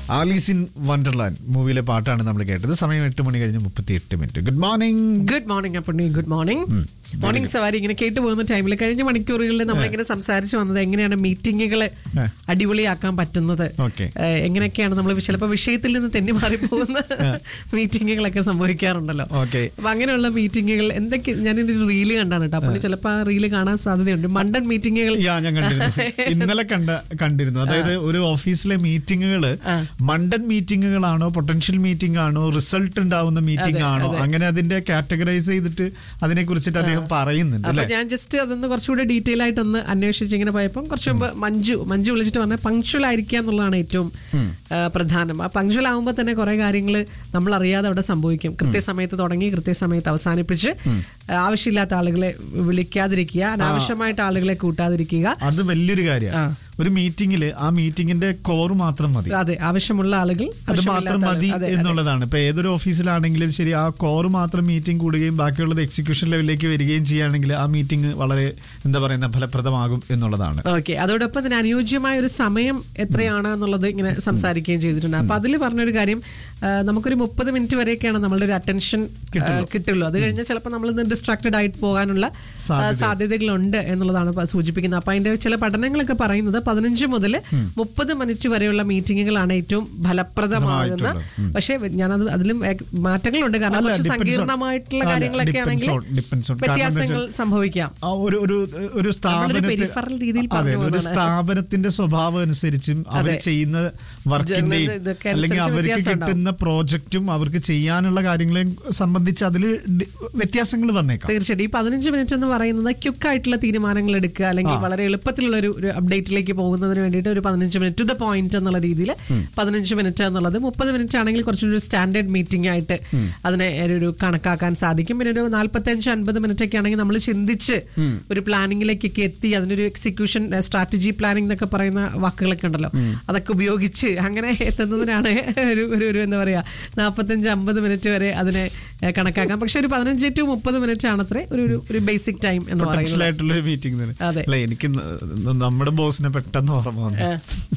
Alice in Wonderland മൂവിയിലെ പാട്ടാണ് നമ്മൾ കേട്ടത് സമയം എട്ട് മണി കഴിഞ്ഞ് മുപ്പത്തി എട്ട് minute good morning good morning Appunni good morning morning സവാരി ഇങ്ങനെ കേട്ടു പോകുന്ന ടൈമിൽ കഴിഞ്ഞ മണിക്കൂറുകളിൽ നമ്മളിങ്ങനെ സംസാരിച്ചു വന്നത് എങ്ങനെയാണ് മീറ്റിങ്ങുകൾ ഏ. അടിപൊളിയാക്കാൻ പറ്റുന്നത് ഓക്കെ ഏ, എങ്ങനെയൊക്കെയാണ് നമ്മൾ ചിലപ്പോൾ വിഷയത്തിൽ നിന്ന് തെന്നി മാറി പോകുന്ന മീറ്റിങ്ങുകളൊക്കെ സംഭവിക്കാറുണ്ടല്ലോ ഓക്കെ അപ്പൊ അങ്ങനെയുള്ള മീറ്റിങ്ങുകൾ എന്തൊക്കെ ഞാൻ ഒരു റീല് കണ്ടാണ് കേട്ടോ അപ്പോൾ ചിലപ്പോൾ ആ റീല് കാണാൻ സാധ്യതയുണ്ട് മണ്ടൻ മീറ്റിങ്ങുകൾ യാ ഞാൻ കണ്ടിരുന്നു ഇന്നലെ കണ്ട കണ്ടിരുന്നു അതായത് ഒരു ഓഫീസിലെ മീറ്റിങ്ങുകൾ മണ്ടൻ മീറ്റിങ്ങുകളാണോ പൊട്ടൻഷ്യൽ മീറ്റിംഗ് ആണോ റിസൾട്ട് ഉണ്ടാവുന്ന മീറ്റിംഗ് ആണോ അങ്ങനെ അതിന്റെ കാറ്റഗറൈസ് ചെയ്തിട്ട് അതിനെ കുറിച്ചിട്ട് അദ്ദേഹം പറയുന്നുണ്ട് അപ്പൊ അല്ലെ ഞാൻ ജസ്റ്റ് അതൊന്ന് കുറച്ചുകൂടെ ഡീറ്റെയിൽ ആയിട്ട് ഒന്ന് അന്വേഷിച്ച് ഇങ്ങനെ പോയപ്പം കുറച്ച് മുമ്പ് മഞ്ജു മഞ്ജു വിളിച്ചിട്ട് പറഞ്ഞ പങ്ക്ച്വൽ ആയിരിക്കുക എന്നുള്ളതാണ് ഏറ്റവും ആ, പ്രധാനം ആ പങ്ക്ച്വൽ ആകുമ്പോൾ തന്നെ കുറെ കാര്യങ്ങൾ നമ്മൾ അറിയാതെ അവിടെ സംഭവിക്കും കൃത്യസമയത്ത് തുടങ്ങി കൃത്യസമയത്ത് അവസാനിപ്പിച്ച് ആവശ്യമില്ലാത്ത ആളുകളെ വിളിക്കാതിരിക്കുക അനാവശ്യമായിട്ട് ആളുകളെ കൂട്ടാതിരിക്കുക അത് വലിയൊരു കാര്യമാണ് ഒരു മീറ്റിംഗില് ആ മീറ്റിംഗിന്റെ കോർ മാത്രം മതി അതെ ആവശ്യമുള്ള ആളുകൾ അത് മാത്രം ആവശ്യമില്ലാത്ത മതി ആളുകൾ. അതെ, അതെ. എന്നുള്ളതാണ് ഇപ്പൊ ഏതൊരു ഓഫീസിലാണെങ്കിലും ശരി ആ കോർ മാത്രം മീറ്റിംഗ് കൂടുകയും ബാക്കിയുള്ളത് എക്സിക്യൂഷൻ ലെവലിലേക്ക് വരികയും ചെയ്യുകയാണെങ്കിൽ ആ മീറ്റിംഗ് വളരെ എന്താ പറയുന്ന ഫലപ്രദമാകും എന്നുള്ളതാണ് ഓക്കെ അതോടൊപ്പം തന്നെ അനുയോജ്യമായ ഒരു സമയം എത്രയാണ് എന്നുള്ളത് ഇങ്ങനെ സംസാരിക്കുകയും ചെയ്തിട്ടുണ്ട് അപ്പൊ അതിൽ പറഞ്ഞൊരു കാര്യം ആ, നമുക്കൊരു മുപ്പത് മിനിറ്റ് വരെയൊക്കെയാണ് നമ്മളുടെ ഒരു അറ്റൻഷൻ കിട്ടുള്ളൂ അത് കഴിഞ്ഞാൽ ചിലപ്പോൾ നമ്മൾ ഡിസ്ട്രാക്റ്റഡ് ആയിട്ട് പോകാനുള്ള ആ, സാധ്യതകളുണ്ട് എന്നുള്ളതാണ് ഇപ്പൊ സൂചിപ്പിക്കുന്നത് അപ്പൊ അതിന്റെ ചില പഠനങ്ങളൊക്കെ പറയുന്നത് പതിനഞ്ച് മുതൽ മുപ്പത് മിനിറ്റ് വരെയുള്ള മീറ്റിങ്ങുകളാണ് ഏറ്റവും ഫലപ്രദമാകുന്ന പക്ഷേ ഞാനത് അതിലും ഏക- മാറ്റങ്ങളുണ്ട് കാരണം അല്ല, കുറച്ച് depends on- സങ്കീർണമായിട്ടുള്ള അല്ല, കാര്യങ്ങളൊക്കെ depends ആണെങ്കിൽ on- depends on. കാരണം എന്താ വ്യത്യാസങ്ങൾ സംഭവിക്കാം ആ ഒരു ഒരു ഒരു സ്ഥാപനത്തിൽ peripheral രീതിയിൽ അതെ പറഞ്ഞു ഒരു പോകുന്നതാണ്. സ്ഥാപനത്തിന്റെ സ്വഭാവം അനുസരിച്ചും അവർ അതെ. ചെയ്യുന്ന വർക്കിന്റെയും ജനറൽ ഇതൊക്കെ അല്ലെങ്കിൽ അനുസരിച്ച് അവർക്ക് വ്യത്യാസം കിട്ടുന്ന പ്രോജക്റ്റും അവർക്ക് ചെയ്യാനുള്ള കാര്യങ്ങളെയും സംബന്ധിച്ച് അതിൽ വ്യത്യാസങ്ങൾ വന്നേക്കാം തീർച്ചയായിട്ടും ഈ പതിനഞ്ച് മിനിറ്റ് എന്ന് പറയുന്നത് ക്യുക്ക് ആയിട്ടുള്ള തീരുമാനങ്ങൾ എടുക്കുക അല്ലെങ്കിൽ വളരെ എളുപ്പത്തിലുള്ള ഒരു ഒരു അപ്ഡേറ്റിലേക്ക് പോകുന്നതിന് വേണ്ടിയിട്ട് ഒരു പതിനഞ്ച് മിനിറ്റ് ടു ദ പോയിന്റ് എന്നുള്ള രീതിയിൽ പതിനഞ്ച് മിനിറ്റ് എന്നുള്ളത് മുപ്പത് മിനിറ്റ് ആണെങ്കിൽ കുറച്ചൊരു സ്റ്റാൻഡേർഡ് മീറ്റിംഗ് ആയിട്ട് അതിനെ ഒരു- ഒരു കണക്കാക്കാൻ സാധിക്കും പിന്നെ ഒരു നാല്പത്തഞ്ച് അൻപത് മിനിറ്റ് ഒക്കെ ആണെങ്കിൽ നമ്മൾ ചിന്തിച്ച് ഒരു പ്ലാനിങ്ങിലേക്കൊക്കെ എത്തി അതിനൊരു എക്സിക്യൂഷൻ സ്ട്രാറ്റജി പ്ലാനിംഗ് എന്നൊക്കെ പറയുന്ന വാക്കുകളൊക്കെ ഉണ്ടല്ലോ അതൊക്കെ ഉപയോഗിച്ച് അങ്ങനെ എത്തുന്നതിനാണ് ഒരു ഒരു ഒരു എന്താ പറയാ നാൽപ്പത്തഞ്ച് അമ്പത് മിനിറ്റ് വരെ അതിനെ ഏഹ്, കണക്കാക്കാം പക്ഷെ ഒരു പതിനഞ്ച് ടു മുപ്പത് മിനിറ്റ് ആണത്രേ ഒരു ഒരു ഒരു ബേസിക് ടൈം എന്ന് പൊട്ടൻഷ്യൽ പറയുന്നത് ആയിട്ടുള്ള ഒരു മീറ്റിംഗ് തന്നെ അതെ. അല്ല എനിക്ക് ന- നമ്മുടെ ബോസിനെ പെട്ടെന്ന് ഓർമ്മ വന്നു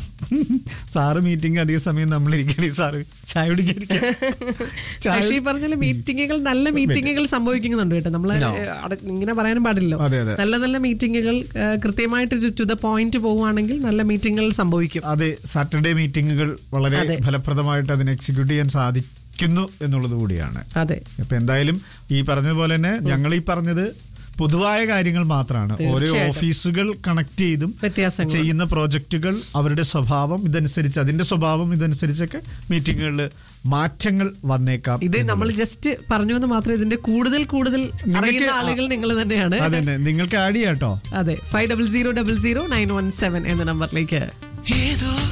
സാറ് മീറ്റിംഗ് അധിക സമയം നമ്മൾ ഇരിക്കണേ സാറ് ചായ കുടിക്കാൻ പക്ഷേ ഈ പറഞ്ഞ മീറ്റിങ്ങുകൾ നല്ല മീറ്റിങ്ങുകൾ സംഭവിക്കുന്നുണ്ട് കേട്ടോ നമ്മൾ ഇങ്ങനെ പറയാനും പാടില്ലല്ലോ അതെ, അതെ. നല്ല നല്ല മീറ്റിങ്ങുകൾ കൃത്യമായിട്ട് ടു ദ പോയിന്റ് പോവുകയാണെങ്കിൽ നല്ല മീറ്റിങ്ങുകൾ സംഭവിക്കും അതെ സാറ്റർഡേ മീറ്റിങ്ങുകൾ വളരെ അതെ. ഫലപ്രദമായിട്ട് അതിനെ എക്സിക്യൂട്ട് ചെയ്യാൻ സാധിക്കുന്നു എന്നുള്ളത് കൂടിയാണ് അതെ അപ്പൊ എന്തായാലും ഈ പറഞ്ഞതുപോലെ തന്നെ ഞങ്ങൾ ഈ പറഞ്ഞത് പൊതുവായ കാര്യങ്ങൾ മാത്രമാണ് ഓരോ തീർച്ചയായിട്ടും. ഓഫീസുകൾ കണക്ട് ചെയ്തും വ്യത്യാസങ്ങൾ ചെയ്യുന്ന പ്രോജക്റ്റുകൾ അവരുടെ സ്വഭാവം ഇതനുസരിച്ച് അതിന്റെ സ്വഭാവം ഇതനുസരിച്ചൊക്കെ മീറ്റിങ്ങുകളിൽ മാറ്റങ്ങൾ വന്നേക്കാം ഇത് നമ്മൾ ജസ്റ്റ് പറഞ്ഞു എന്ന് മാത്രം ഇതിന്റെ കൂടുതൽ കൂടുതൽ അറിയുന്ന ആ- ആളുകൾ നിങ്ങൾ തന്നെയാണ് അതന്നെ നിങ്ങൾക്ക് ആഡ് ചെയ്യാട്ടോ അതെ five double zero double zero nine one seven എന്ന നമ്പറിലേക്ക് ഏതോ